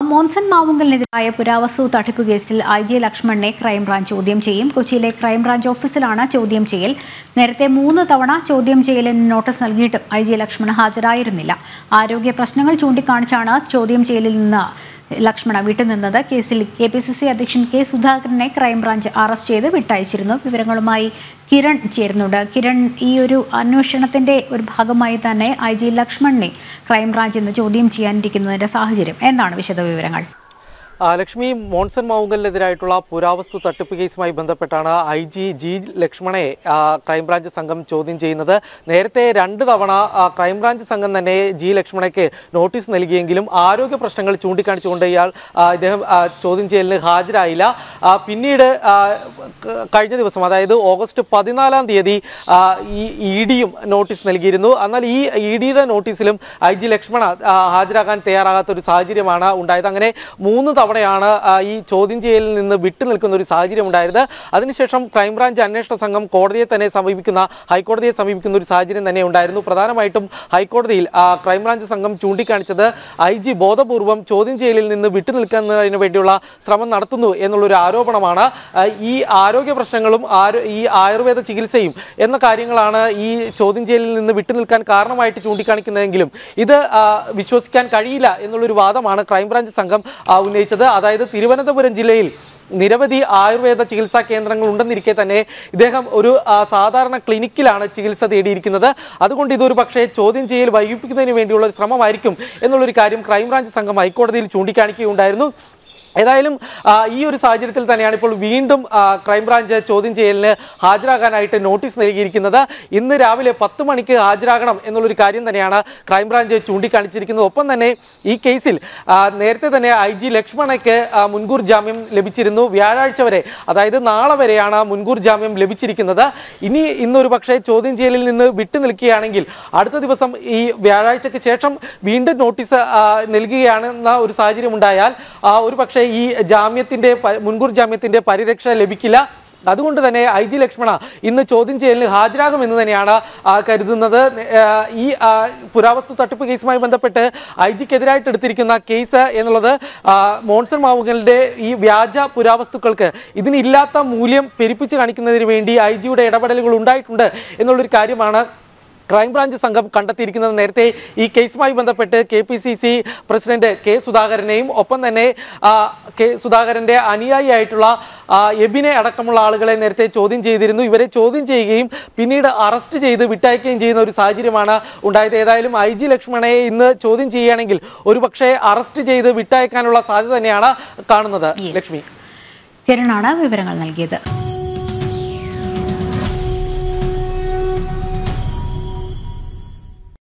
മോൻസൺ മാവുങ്കലിനെതിരായ പുരാവസ്തു തട്ടിപ്പ് കേസിൽ ഐ ജി ലക്ഷ്മണനെ ക്രൈംബ്രാഞ്ച് ചോദ്യം ചെയ്യും കൊച്ചിയിലെ ക്രൈംബ്രാഞ്ച് ഓഫീസിലാണ് ചോദ്യം ചെയ്യൽ നേരത്തെ മൂന്ന് തവണ ചോദ്യം ചെയ്യലിന് നോട്ടീസ് നൽകിയിട്ടും ഐ ജി ലക്ഷ്മൺ ഹാജരായിരുന്നില്ല ആരോഗ്യ പ്രശ്നങ്ങൾ ചൂണ്ടിക്കാണിച്ചാണ് ചോദ്യം ചെയ്യലിൽ നിന്ന് ലക്ഷ്മണ വിട്ടുനിന്നത് കേസിൽ കെ പി സി സി അധ്യക്ഷൻ കെ സുധാകരനെ ക്രൈംബ്രാഞ്ച് അറസ്റ്റ് ചെയ്ത് വിട്ടയച്ചിരുന്നു വിവരങ്ങളുമായി കിരൺ ചേരുന്നുണ്ട് കിരൺ ഈ ഒരു അന്വേഷണത്തിന്റെ ഒരു ഭാഗമായി തന്നെ ഐ ജി ലക്ഷ്മണനെ ക്രൈംബ്രാഞ്ച് ഇന്ന് ചോദ്യം ചെയ്യാനിരിക്കുന്നതിന്റെ സാഹചര്യം എന്താണ് വിശദവിവരങ്ങൾ ആ, ലക്ഷ്മി മോൺസൺ മാവുങ്കലിനെതിരായിട്ടുള്ള പുരാവസ്തു തട്ടിപ്പ് കേസുമായി ബന്ധപ്പെട്ടാണ് ഐ ജി ജി ലക്ഷ്മണയെ ആ, ക്രൈംബ്രാഞ്ച് സംഘം ചോദ്യം ചെയ്യുന്നത് നേരത്തെ രണ്ട് തവണ ആ, ക്രൈംബ്രാഞ്ച് സംഘം തന്നെ ജി ലക്ഷ്മണയ്ക്ക് നോട്ടീസ് നൽകിയെങ്കിലും ആരോഗ്യ പ്രശ്നങ്ങൾ ചൂണ്ടിക്കാണിച്ചുകൊണ്ട് ഇയാൾ ആ, ഇദ്ദേഹം ആ, ചോദ്യം ചെയ്യലിന് ഹാജരായില്ല ആ, പിന്നീട് ആ, ക- കഴിഞ്ഞ ദിവസം അതായത് ഓഗസ്റ്റ് പതിനാലാം തീയതി ആ, ഈ ഇ ഡിയും നോട്ടീസ് നൽകിയിരുന്നു എന്നാൽ ഈ ഇ ഡിയുടെ നോട്ടീസിലും ഐ ജി ലക്ഷ്മണ ആ, ഹാജരാകാൻ തയ്യാറാകാത്ത ഒരു സാഹചര്യമാണ് ഉണ്ടായത് അങ്ങനെ മൂന്ന് തവണയാണ് ആ, ഈ ചോദ്യം ചെയ്യലിൽ നിന്ന് വിട്ടു നിൽക്കുന്ന ഒരു സാഹചര്യം ഉണ്ടായത് അതിനുശേഷം ക്രൈംബ്രാഞ്ച് അന്വേഷണ സംഘം കോടതിയെ തന്നെ സമീപിക്കുന്ന ഹൈക്കോടതിയെ സമീപിക്കുന്ന ഒരു സാഹചര്യം തന്നെ ഉണ്ടായിരുന്നു പ്രധാനമായിട്ടും ഹൈക്കോടതിയിൽ ആ, ക്രൈംബ്രാഞ്ച് സംഘം ചൂണ്ടിക്കാണിച്ചത് ഐ ജി ബോധപൂർവം ചോദ്യം ചെയ്യലിൽ നിന്ന് വിട്ടു നിൽക്കുന്നതിന് വേണ്ടിയുള്ള ശ്രമം നടത്തുന്നു എന്നുള്ളൊരു ആരോപണമാണ് ആ, ഈ ആരോഗ്യ പ്രശ്നങ്ങളും ആരോ ഈ ആയുർവേദ ചികിത്സയും എന്ന കാര്യങ്ങളാണ് ഈ ചോദ്യം ചെയ്യലിൽ നിന്ന് വിട്ടു നിൽക്കാൻ കാരണമായിട്ട് ചൂണ്ടിക്കാണിക്കുന്നതെങ്കിലും ഇത് ആ, വിശ്വസിക്കാൻ കഴിയില്ല എന്നുള്ളൊരു വാദമാണ് ക്രൈംബ്രാഞ്ച് സംഘം ആ, ഉന്നയിച്ചത് അതായത് തിരുവനന്തപുരം ജില്ലയിൽ നിരവധി ആയുർവേദ ചികിത്സാ കേന്ദ്രങ്ങൾ ഉണ്ടെന്നിരിക്കെ തന്നെ ഇദ്ദേഹം ഒരു ആ, സാധാരണ ക്ലിനിക്കിലാണ് ചികിത്സ തേടിയിരിക്കുന്നത് അതുകൊണ്ട് ഇതൊരു പക്ഷേ ചോദ്യം ചെയ്യൽ വൈകിപ്പിക്കുന്നതിന് വേണ്ടിയുള്ള ഒരു ശ്രമമായിരിക്കും എന്നുള്ളൊരു കാര്യം ക്രൈംബ്രാഞ്ച് സംഘം ഹൈക്കോടതിയിൽ ചൂണ്ടിക്കാണിക്കുകയുണ്ടായിരുന്നു ഏതായാലും ആ, ഈ ഒരു സാഹചര്യത്തിൽ തന്നെയാണ് ഇപ്പോൾ വീണ്ടും ആ, ക്രൈംബ്രാഞ്ച് ചോദ്യം ചെയ്യലിന് ഹാജരാകാനായിട്ട് നോട്ടീസ് നൽകിയിരിക്കുന്നത് ഇന്ന് രാവിലെ പത്ത് മണിക്ക് ഹാജരാകണം എന്നുള്ളൊരു കാര്യം തന്നെയാണ് ക്രൈംബ്രാഞ്ച് ചൂണ്ടിക്കാണിച്ചിരിക്കുന്നത് ഒപ്പം തന്നെ ഈ കേസിൽ ആ, നേരത്തെ തന്നെ ഐ ജി ലക്ഷ്മണയ്ക്ക് ആ, മുൻകൂർ ജാമ്യം ലഭിച്ചിരുന്നു വ്യാഴാഴ്ച വരെ അതായത് നാളെ വരെയാണ് മുൻകൂർ ജാമ്യം ലഭിച്ചിരിക്കുന്നത് ഇനി ഇന്നൊരു പക്ഷേ ചോദ്യം ചെയ്യലിൽ നിന്ന് വിട്ടു നിൽക്കുകയാണെങ്കിൽ അടുത്ത ദിവസം ഈ വ്യാഴാഴ്ചയ്ക്ക് ശേഷം വീണ്ടും നോട്ടീസ് ആ, നൽകുകയാണെന്ന ഒരു സാഹചര്യം ഉണ്ടായാൽ ആ, ഒരു പക്ഷേ ഈ ജാമ്യത്തിന്റെ പ- മുൻകൂർ ജാമ്യത്തിന്റെ പരിരക്ഷ ലഭിക്കില്ല അതുകൊണ്ട് തന്നെ ഐ ജി ലക്ഷ്മണ ഇന്ന് ചോദ്യം ചെയ്യലിന് ഹാജരാകുമെന്ന് തന്നെയാണ് ആ, കരുതുന്നത് ആ, ഈ ആ, പുരാവസ്തു തട്ടിപ്പ് കേസുമായി ബന്ധപ്പെട്ട് ഐ ജിക്കെതിരായിട്ട് എടുത്തിരിക്കുന്ന കേസ് എന്നുള്ളത് ആ, മോൺസൺ മാവുകളുടെ ഈ വ്യാജ പുരാവസ്തുക്കൾക്ക് ഇതിനില്ലാത്ത മൂല്യം പെരുപ്പിച്ച് കാണിക്കുന്നതിന് വേണ്ടി ഐ ജിയുടെ ഇടപെടലുകൾ ഉണ്ടായിട്ടുണ്ട് എന്നുള്ളൊരു കാര്യമാണ് ക്രൈംബ്രാഞ്ച് സംഘം കണ്ടെത്തിയിരിക്കുന്നത് നേരത്തെ ഈ കേസുമായി ബന്ധപ്പെട്ട് K P C C president K സുധാകരനെയും ഒപ്പം തന്നെ ആ, കെ സുധാകരന്റെ അനുയായിയായിട്ടുള്ള ആ, എബിനെ അടക്കമുള്ള ആളുകളെ നേരത്തെ ചോദ്യം ചെയ്തിരുന്നു ഇവരെ ചോദ്യം ചെയ്യുകയും പിന്നീട് അറസ്റ്റ് ചെയ്ത് വിട്ടയക്കുകയും ചെയ്യുന്ന ഒരു സാഹചര്യമാണ് ഉണ്ടായത് ഏതായാലും ഐ ജി ലക്ഷ്മണയെ ഇന്ന് ചോദ്യം ചെയ്യുകയാണെങ്കിൽ ഒരുപക്ഷെ അറസ്റ്റ് ചെയ്ത് വിട്ടയക്കാനുള്ള സാധ്യത തന്നെയാണ് കാണുന്നത് Yes. ലക്ഷ്മി കിരണാണ് വിവരങ്ങൾ നൽകിയത്